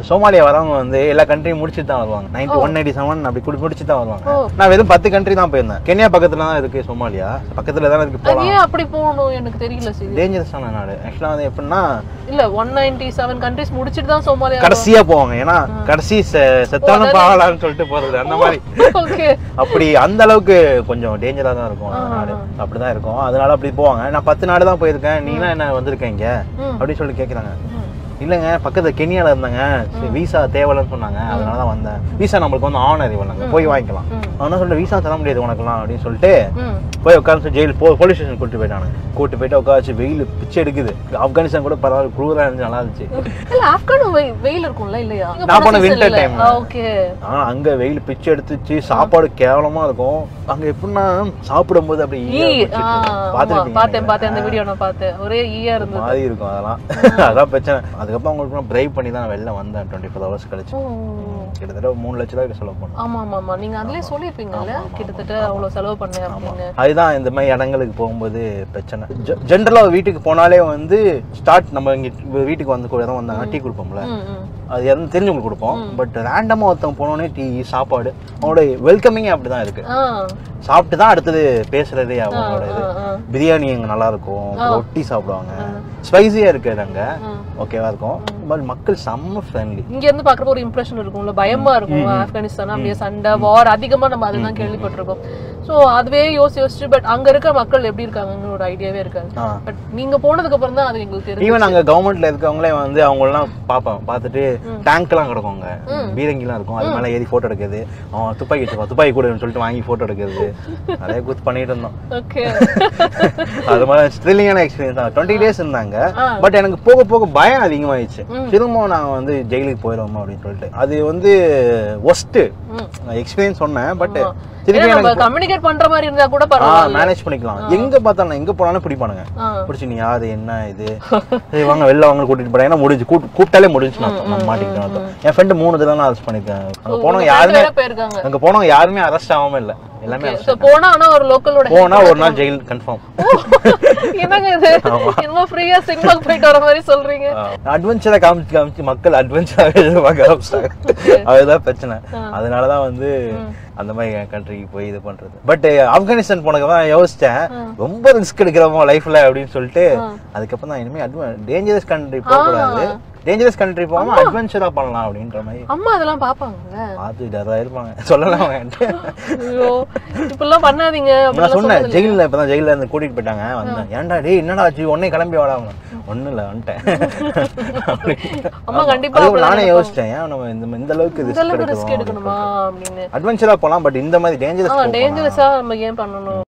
Somalia வரவங்க வந்து எல்லா கண்ட்ரியும் முடிச்சுட்டு தான் வருவாங்க நைன்டி ஒன் நைன்டி செவன் அப்படி குடி முடிச்சுட்டு தான் வருவாங்க ஓ. நான் வெறும் பத்து கண்ட்ரி தான் போயிருந்தேன் கென்யா பக்கத்துல தான் இருக்கு சோமாலியா பக்கத்துல தான் இருக்கு அது போலாம் ஏன் அப்படி போகணும் எனக்கு தெரியல சரி டேஞ்சரஸான நாடு ஆக்சுவலா வந்து எப்படின்னா இல்ல ஒன் நைன்டி செவன் கண்ட்ரிஸ் முடிச்சிட்டு தான் சோமாலியா கடைசியா போவாங்க ஏன்னா கடைசி செ- செத்தாலும் பாகலான்னு சொல்லிட்டு போறது அந்த மாதிரி ஓகே அப்படி அந்த அளவுக்கு கொஞ்சம் டேஞ்சரா தான் இருக்கும் அந்த நாடு அப்படிதான் இருக்கும் அதனால அப்படி போவாங்க நான் பத்து நாடு தான் போயிருக்கேன் நீங்க என்ன வந்திருக்கீங்க ம். அப்படின்னு சொல்லி கேக்குறாங்க இல்லைங்க பக்கத்துல கெனியால இருந்தாங்க விசா தேவையில்லைன்னு சொன்னாங்க அதனால தான் வந்தேன் விசா நம்மளுக்கு வந்து ஆனர் இவங்க போய் வாங்கிக்கலாம் ம். அவனா சொல்லிட்டு விசா தர முடியாது உனக்குலாம் அப்படின்னு சொல்லிட்டு ம் போய் உட்காந்து ஜெயில் போ போலீஸ் ஸ்டேஷன் கூட்டு போயிட்டாங்க கூட்டு போயிட்டு உட்காந்து வெயில் பிச்சை எடுக்குது ஆப்கானிஸ்தான் கூட பரவாயில்ல குளிரா இருந்துச்சு நல்லா இருந்துச்சு இல்ல ஆப்கான் வெய்- வெயில் இருக்கும்ல இல்லையா நான் போன winter time. ஓகே ஆனா அங்க வெயில் பிச்சை எடுத்துச்சு சாப்பாடு கேவலமா இருக்கும் அங்க எப்படின்னா சாப்பிடும்போது அப்படி ஈ ஈயா ஆ, பிடிச்சிட்டு ஆமா, பார்த்திருப்பீங்க பார்த்தேன் பார்த்தேன் அந்த வீடியோ நான் பார்த்தேன் ஒரே ஈயா இருந்தது மாதிரி இருக்கும் அதெல்லாம் அதான் பிரச்சனை அதுக்கப்புறம் அவங்களுக்கு பிரைவ் பண்ணி தான் வெளில வந்தேன் டுவெண்ட்டி ஃபோர் ஹவர்ஸ் கழிச்சு ஓ. கிட்டத்தட்ட மூணு லட்ச ரூபாய்க்கு செலவு பண்ணோம் ஆமா ஆமா ஆமா நீங்க அதுலயே சொல்லிருப்பீங்கல்ல கிட்டத்தட்ட அவ்வளவு செலவு பண்ணேன் அப்படின்னு அதுதான் இந்த மாதிரி இடங்களுக்கு போகும்போது பிரச்சனை ஜென்ரலாக வீட்டுக்கு போனாலே வந்து ஸ்டார்ட் நம்ம இங்கே வீட்டுக்கு வந்து கூட வந்தாங்கன்னா டீ கொடுப்போம்ல ம், ம். அது எந்த தெரிஞ்சவங்களுக்கு கொடுப்போம் பட் ரேண்டமாக ஒருத்தவங்க போனோடனே டீ சாப்பாடு அவங்களோட வெல்கமிங்கே அப்படி தான் இருக்கு ஆ, சாப்பிட்டு தான் அடுத்தது பேசுறதே அவங்களோட இது ஆ, ஆ. பிரியாணி அங்கே நல்லா இருக்கும் ரொட்டி சாப்பிடுவாங்க ஸ்பைசியாக இருக்குது அங்கே ம். ஓகேவா இருக்கும் பட் மக்கள் செம்ம ஃப்ரெண்ட்லி இங்க இருந்து பாக்குறப்ப ஒரு இம்ப்ரெஷன் இருக்கும்ல பயமா இருக்கும் ஆப்கானிஸ்தான் அப்படியே சண்டை வார் அதிகமா நம்ம அதுதான் கேள்விப்பட்டிருக்கோம் சோ அதுவே யோசி யோசிச்சு பட் அங்க இருக்க மக்கள் எப்படி இருக்காங்கன்னு ஒரு ஐடியாவே இருக்காது ஆ பட் நீங்க போனதுக்கு அப்புறம் தான் அது எங்களுக்கு தெரியும் ஈவன் அங்க கவர்மெண்ட்ல இருக்கவங்களே வந்து அவங்களெல்லாம் பார்ப்பேன் பார்த்துட்டு டேங்க்லாம் கிடக்கும் அங்க பீரங்கிலாம் இருக்கும் அது மேல ஏறி போட்டோ எடுக்கிறது அவன் துப்பாக்கி வச்சுப்பான் துப்பாக்கி கூட சொல்லிட்டு வாங்கி போட்டோ எடுக்கிறது நிறைய குத்து பண்ணிட்டு இருந்தோம் ஓகே அது மாதிரி த்ரில்லிங்கான எக்ஸ்பீரியன்ஸ் தான் டுவெண்ட்டி டேஸ் இருந்தாங்க ஆ. பட் எனக்கு போக போக பயம் அதிகமாயிடுச்சு திரும்பவும் நாங்க வந்து ஜெயிலுக்கு போயிடுவோமா அப்படின்னு சொல்லிட்டு அது வந்து ஒஸ்ட் ம். எக்ஸ்பீரியன்ஸ் சொன்னேன் பட் ஏன்னா திருப்பி நம்ம கம்யூனிகேட் பண்ற மாதிரி இருந்தா கூட பரவாயில்ல மேனேஜ் பண்ணிக்கலாம் எங்க பார்த்தாலும் எங்க போனாலும் பிடிப்பானுங்க ஆ. பிடிச்சி நீ யாரு என்ன இது சரி வாங்க வெளில வாங்க கூட்டிட்டு போறேன் ஏன்னா முடிஞ்சு கூட்டு- கூப்பிட்டாலே முடிஞ்சு நான் நான் மாட்டிக்கிட்டேன் அர்த்தம். என் ஃப்ரெண்டு மூணு தடவை நான் அரெஸ்ட் பண்ணிருக்கேன் அங்க போனவங்க யாருமே வேற போயிருக்காங்க அங்க போனவங்க யாருமே அரெஸ்ட் ஆகாம இல்ல எல்லாமே arrest. சோ போனா ஆனா ஒரு லோக்கலோட போனா ஒரு நாள் ஜெயில் கன்ஃபார்ம் என்னங்க இது என்னமோ ஃப்ரீயா சினிமாக்கு போயிட்டு வர மாதிரி சொல்றீங்க அட்வென்ச்சரா காமிச்சு காமிச்சு மக்கள் அட்வென்ச்சரா எதிர்பார்க்க ஆரம்பிச்சிட்டாங்க அதுதான் பிரச்சனை அதனாலதான் வந்து அந்த மாதிரி கண்ட்ரிக்கு போய் இது பண்றது பட் ஆப்கானிஸ்தான் போனதுக்கு யோசிச்சேன் ரொம்ப ரிஸ்க் எடுக்கிறோமோ லைஃப்ல அப்படின்னு சொல்லிட்டு அதுக்கப்புறம் தான் இனிமே அட்வன் டேஞ்சரஸ் கண்ட்ரி போக கூடாது டேஞ்சரஸ் கண்ட்ரி போகாம அட்வென்ச்சரா பண்ணலாம் அப்படின்ற மாதிரி அம்மா அதெல்லாம் பாப்பாங்க பார்த்து டரா இருப்பாங்க சொல்லலாம் அவன்கிட்ட ஐயோ இப்பெல்லாம் பண்ணாதீங்க நான் அப்படிலாம் சொன்னேன் ஜெயிலில் இப்பதான் ஜெயிலில் இருந்து கூட்டிட்டு போயிட்டாங்க வந்தேன் ஏன்டா டேய் என்னடா ஆச்சு உடனே கிளம்பி வாடா ஒன்றும் இல்லை வந்துட்டேன் அப்படின்னு. அம்மா கண்டிப்பா அதுவும் அப்படிதான் நானே யோசிச்சேன் ஏன் நம்ம இந்த இந்த அளவுக்கு இந்த ரிஸ்க் அளவுக்கு ரிஸ்க் எடுக்கணும் எடுக்கணுமா அப்படின்னு அட்வென்ச்சரா போலாம் பட் இந்த மாதிரி ஆ டேஞ்சரஸ் டேஞ்சரஸா நம்ம ஏன் பண்ணணும்